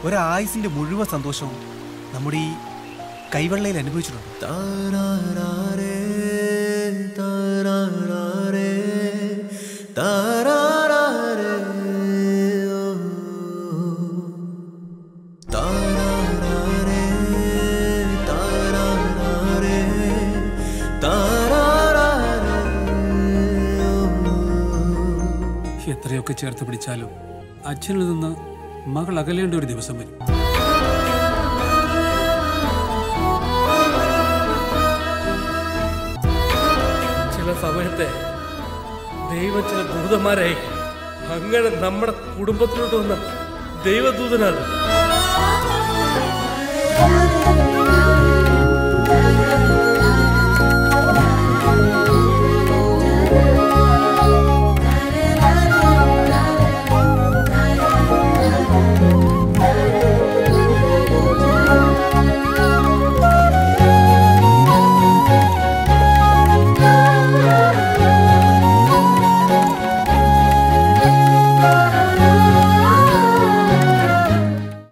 ഒരായുസിന്റെ മുഴുവൻ സന്തോഷവും നമ്മുടെ ഈ കൈവെള്ളയിൽ അനുഭവിച്ചിട്ടുണ്ട് എത്രയൊക്കെ ചേർത്ത് പിടിച്ചാലും അച്ഛനിൽ നിന്ന് മകൾ അകലേണ്ട ഒരു ദിവസം വരും ചില സമയത്തെ ദൈവം ചില ദൂതന്മാരായി അങ്ങനെ നമ്മുടെ കുടുംബത്തിലോട്ട് വന്ന ദൈവദൂതനാണ് ആ